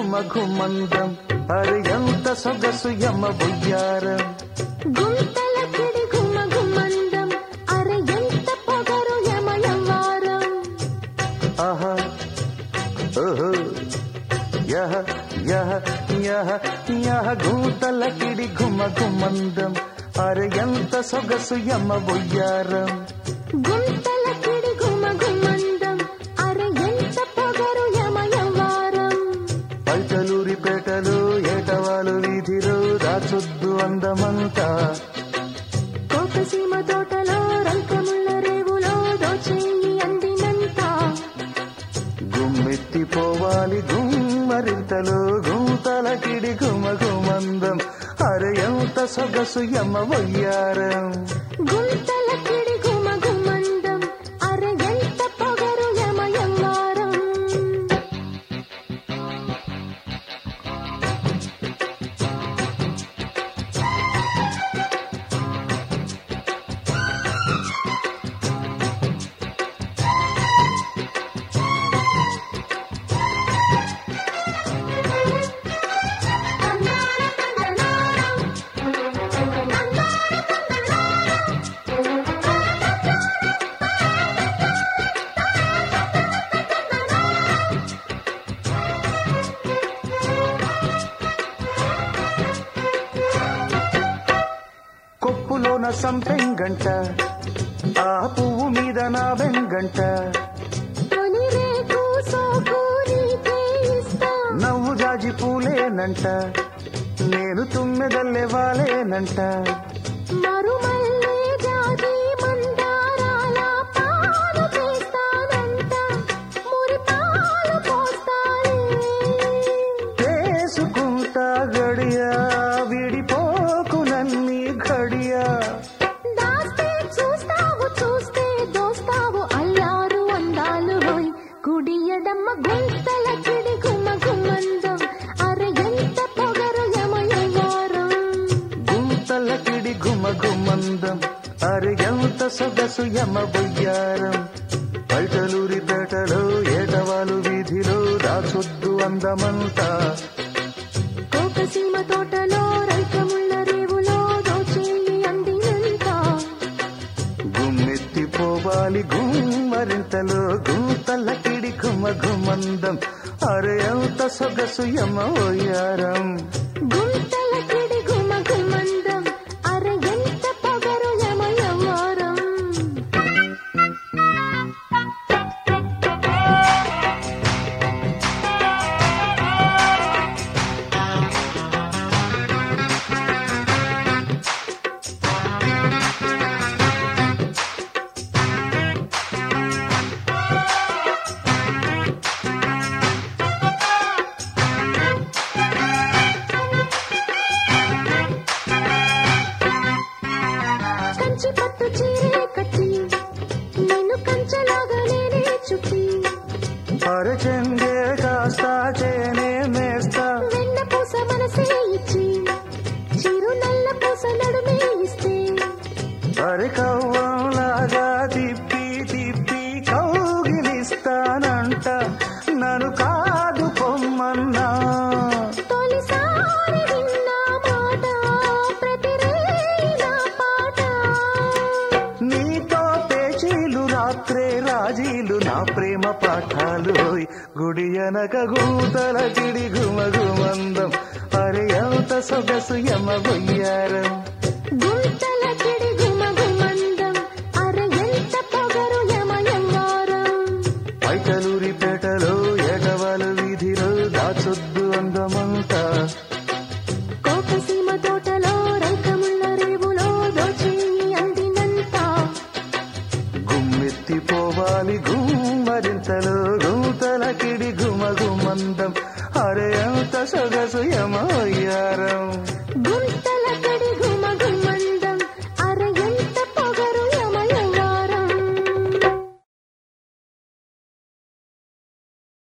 ఘుమ ఘుమందం అరే ఎంత సొగసు యమ బొయ్యారం గుంతల కిడి గుమ గుమందం అరే ఎంత పొగరు యమయవారం ఆహా ఓహో యహ యహ యహ యహ గూతల కిడి ఘుమ ఘుమందం అరే ఎంత సొగసు యమ బొయ్యారం గుంతల కిడి గుమ గుమందం అరే ఎంత పొగరు యమయవారం పల్టలూరి పేటలు ఏటవాలు వీధిలో దాచుద్దు అందమంతా కోకసీమ తోటలో రంకముళ్ళ రేవులో దోచేయి అందినంత గుమ్మెత్తిపోవాలి గుమ్మరింతలో గుంతల కిడి గుమ గుమందం అరే ఎంత సొగసు యమ వయ్యారం గుంతల కిడి గుమ గుమందం అరే ఎంత పొగరు యమయవారం కొప్పులోన సంపెంగంట ఆ పువ్వు మీద నా వెంగంట తొలి రేకు సోకు నీకే ఇస్తా నవ్వు జాజి పూలేనంట నేను తుమ్మెదల్లే వాలేనంట మరుమల్లే జాజి మందారాల పాలు చేస్తానంట మురి పాలు పోస్తాలే చేసుకుంటా గడియా విడిపోకు నన్ని ఘడియా దాస్తే చూస్తావు చూస్తే దోస్తావు అల్లారు అందాలు హోయ్ కుడియడమ్మ గుంతల కిడి గుమ గుమందం అరే ఎంత పొగరు యమయవారం గుంతల కిడి గుమ గుమందం అరి ఎంత సొగసు యమ బొయ్యారం పల్టలూరి పేటలో ఏటవాలు వీధిలో దాచొద్దు అందమంతా కోకసీమ తోటలో రైకముళ్ళ రేవులో దోచేయి అందినంత గుమ్మెత్తిపోవాలి గుమ్మరింతలో గుంతల కిడి గుమ గుమందం అరే ఎంత సొగసు యమ ఓయారం గుంతల కిడి గుమ గుమందం అరే ఎంత పొగరు యమయవారం కంచి పట్టు చీరే కట్టి నిన్ను కంచలాగా నేనే చుట్టి అరచెంగే కాస్తా చేనే మేస్తా వెన్న పూస మనసే ఇచ్చి చిరు నల్ల పూస నడుమే ఇస్తే అరే కవ్వంలాగా తిప్పి తిప్పి కౌగిలిస్తానంట నన్ను కాదు పొమ్మన్నా తొలిసారి విన్న మాట ప్రతిరేయి నా పాట నీతో పేచీలు రాత్రే రాజీలు నా ప్రేమ పాఠాలు ఓయ్. గుడి అనక గూతల కిడి గుమ గుమందం అరే ఎంత సొగసు యమ బొయ్యారం గుంతల